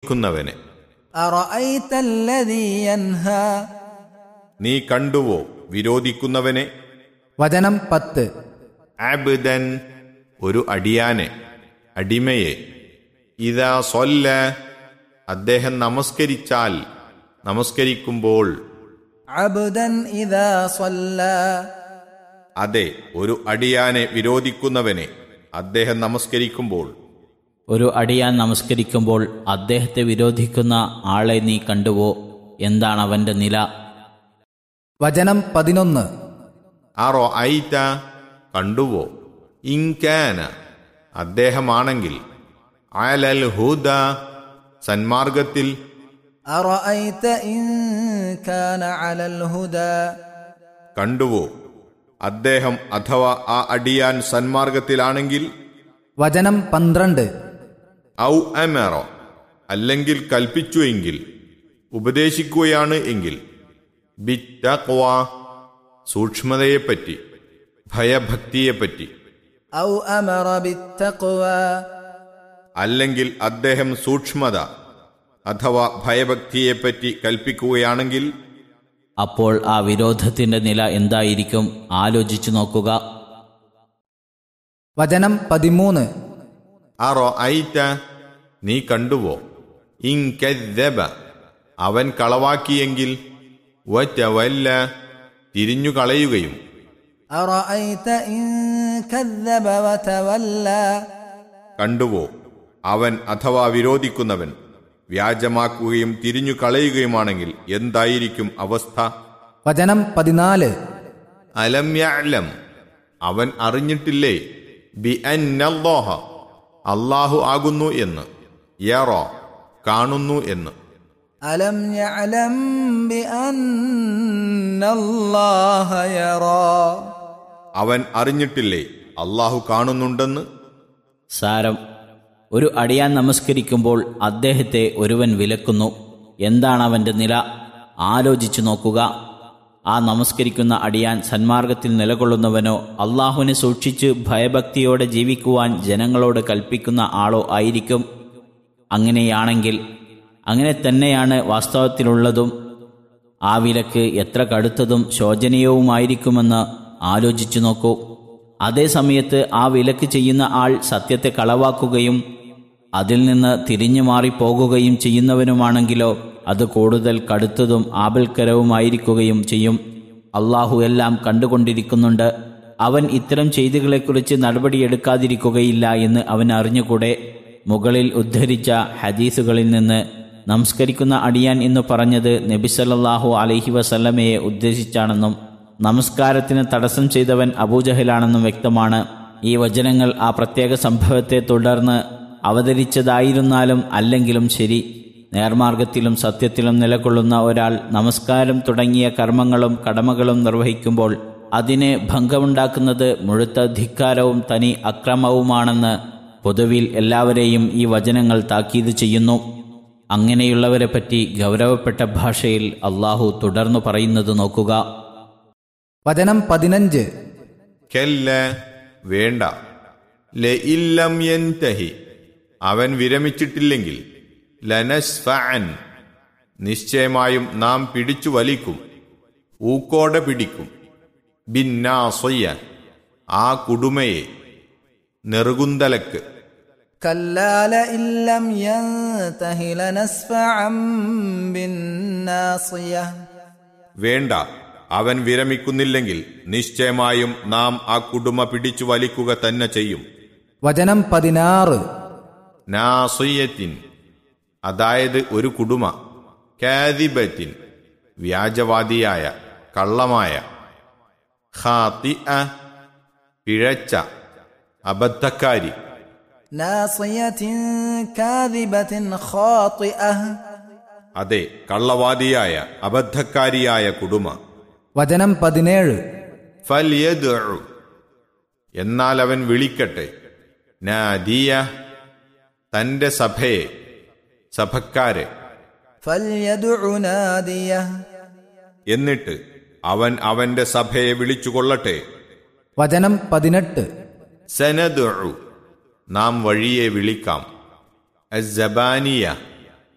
വിരോധിക്കുന്നവനെ أرأيت الذي ينهى നീ കണ്ടുവോ വിരോധിക്കുന്നവനെ വചനം പത്ത് അബ്ദൻ ഒരു അടിയാനെ അടിമയെ ഇതാ സൊല്ല അദ്ദേഹം നമസ്കരിച്ചാൽ നമസ്കരിക്കുമ്പോൾ عبدا إذا صلى അതെ ഒരു അടിയാനെ വിരോധിക്കുന്നവനെ അദ്ദേഹം നമസ്കരിക്കുമ്പോൾ ഒരു അടിയാൻ നമസ്കരിക്കുമ്പോൾ അദ്ദേഹത്തെ വിരോധിക്കുന്ന ആളെ നീ കണ്ടുവോ എന്താണ് അവന്റെ നില വചനം പതിനൊന്ന് ആറോ ഐറ്റ കണ്ടുവോ ഇൻകാന അദ്ദേഹമാണെങ്കിൽ അലൽ ഹുദ സന്മാർഗത്തിൽ أرأيت إن كان على الهدى കണ്ടുവോ അദ്ദേഹം അഥവാ ആ അടിയാൻ സന്മാർഗത്തിലാണെങ്കിൽ വചനം പന്ത്രണ്ട് ഔ അമറോ അല്ലെങ്കിൽ കൽപ്പിച്ചു എങ്കിൽ ഉപദേശിക്കുകയാണ് എങ്കിൽ ബിറ്റക്വ സൂക്ഷ്മതയെപ്പറ്റി ഭയഭക്തിയെപ്പറ്റി أو أمر بالتقوى അല്ലെങ്കിൽ അദ്ദേഹം സൂക്ഷ്മത അഥവാ ഭയഭക്തിയെപ്പറ്റി കൽപ്പിക്കുകയാണെങ്കിൽ അപ്പോൾ ആ വിരോധത്തിന്റെ നില എന്തായിരിക്കും ആലോചിച്ചു നോക്കുക വചനം പതിമൂന്ന് അറോ ഐറ്റ നീ കണ്ടുവോ ഇങ്കദ്ദബ അവൻ കളവാക്കിയെങ്കിൽ വറ്റവല്ല തിരിഞ്ഞു കളയുകയും أرأيت إن كذب وتولى കണ്ടുവോ അവൻ അഥവാ വിരോധിക്കുന്നവൻ വ്യാജമാക്കുകയും തിരിഞ്ഞു കളയുകയുമാണെങ്കിൽ എന്തായിരിക്കും അവസ്ഥ വചനം പതിനാല് അലം യഅലം അവൻ അറിഞ്ഞിട്ടില്ലേ ബി അന്നല്ലാഹ അല്ലാഹു ആകുന്നു എന്ന് യറോ കാണുന്നു എന്ന് ألم يعلم بأن الله يرى അവൻ അറിഞ്ഞിട്ടില്ലേ അള്ളാഹു കാണുന്നുണ്ടെന്ന് സാരം ഒരു അടിയാൻ നമസ്കരിക്കുമ്പോൾ അദ്ദേഹത്തെ ഒരുവൻ വിലക്കുന്നു എന്താണ് അവന്റെ നില ആലോചിച്ചു നോക്കുക ആ നമസ്കരിക്കുന്ന അടിയാൻ സന്മാർഗത്തിൽ നിലകൊള്ളുന്നവനോ അള്ളാഹുവിനെ സൂക്ഷിച്ച് ഭയഭക്തിയോടെ ജീവിക്കുവാൻ ജനങ്ങളോട് കൽപ്പിക്കുന്ന ആളോ ആയിരിക്കും അങ്ങനെയാണെങ്കിൽ അങ്ങനെ തന്നെയാണ് വാസ്തവത്തിലുള്ളതും ആ വിലക്ക് എത്ര കടുത്തതും ശോചനീയവുമായിരിക്കുമെന്ന് ആലോചിച്ചു നോക്കൂ അതേ സമയത്ത് ആ വിലക്ക് ചെയ്യുന്ന ആൾ സത്യത്തെ കളവാക്കുകയും അതിൽ നിന്ന് തിരിഞ്ഞു മാറിപ്പോകുകയും ചെയ്യുന്നവനുമാണെങ്കിലോ അത് കൂടുതൽ കടുത്തതും ആപൽക്കരവുമായിരിക്കുകയും ചെയ്യും അള്ളാഹു എല്ലാം കണ്ടുകൊണ്ടിരിക്കുന്നുണ്ട് അവൻ ഇത്തരം ചെയ്തികളെക്കുറിച്ച് നടപടിയെടുക്കാതിരിക്കുകയില്ല എന്ന് അവൻ അറിഞ്ഞുകൂടെ മുകളിൽ ഉദ്ധരിച്ച ഹദീസുകളിൽ നിന്ന് നമസ്കരിക്കുന്ന അടിയാൻ എന്ന് പറഞ്ഞത് നബിസല്ലാഹു അലൈഹി വസല്ലമയെ ഉദ്ദേശിച്ചാണെന്നും നമസ്കാരത്തിന് തടസ്സം ചെയ്തവൻ അബൂജഹലാണെന്നും വ്യക്തമാണ് ഈ വചനങ്ങൾ ആ പ്രത്യേക സംഭവത്തെ തുടർന്ന് അവതരിച്ചതായിരുന്നാലും അല്ലെങ്കിലും ശരി നേർമാർഗത്തിലും സത്യത്തിലും നിലകൊള്ളുന്ന ഒരാൾ നമസ്കാരം തുടങ്ങിയ കർമ്മങ്ങളും കടമകളും നിർവഹിക്കുമ്പോൾ അതിന് ഭംഗമുണ്ടാക്കുന്നത് മുഴുത്ത ധിക്കാരവും തനി അക്രമവുമാണെന്ന് പൊതുവിൽ എല്ലാവരെയും ഈ വചനങ്ങൾ താക്കീത് ചെയ്യുന്നു അങ്ങനെയുള്ളവരെപ്പറ്റി ഗൗരവപ്പെട്ട ഭാഷയിൽ അള്ളാഹു തുടർന്നു പറയുന്നത് നോക്കുക വചനം പതിനഞ്ച് കെല്ല വേണ്ട ലെ ഇല്ലം യൻതഹി അവൻ വിരമിച്ചിട്ടില്ലെങ്കിൽ ലനസ്ഫഅൻ നിശ്ചയമായും നാം പിടിച്ചു വലിക്കും ഊക്കോടെ പിടിക്കും ബിന്നാസൊയ്യ ആ കുടുമയെ നെറുകുന്തലക്ക് كلا لئن لم ينته لنسفعا بالناصية വേണ്ട അവൻ വിരമിക്കുന്നില്ലെങ്കിൽ നിശ്ചയമായും നാം ആ കുടുമ പിടിച്ചു വലിക്കുക തന്നെ ചെയ്യും വചനം പതിനാറ് നാസുയത്തിൻ അതായത് ഒരു കുടുമ കാദിബത്തിൻ വ്യാജവാദിയായ കള്ളമായ ഖാത്തി പിഴച്ച അബദ്ധക്കാരി ناصية كاذبة خاطئة അതെ കള്ളവാദിയായ അബദ്ധക്കാരിയായ കുടുമ വചനം പതിനേഴ് ഫല്യദ്ഉ എന്നാൽ അവൻ വിളിക്കട്ടെ നാദിയ തന്റെ സഭയെ സഭക്കാരെ فليدع ناديه എന്നിട്ട് അവൻ അവന്റെ സഭയെ വിളിച്ചുകൊള്ളട്ടെ വചനം പതിനെട്ട് സനദുഉ നാം വഴിയെ വിളിക്കാം അസ്സബാനിയ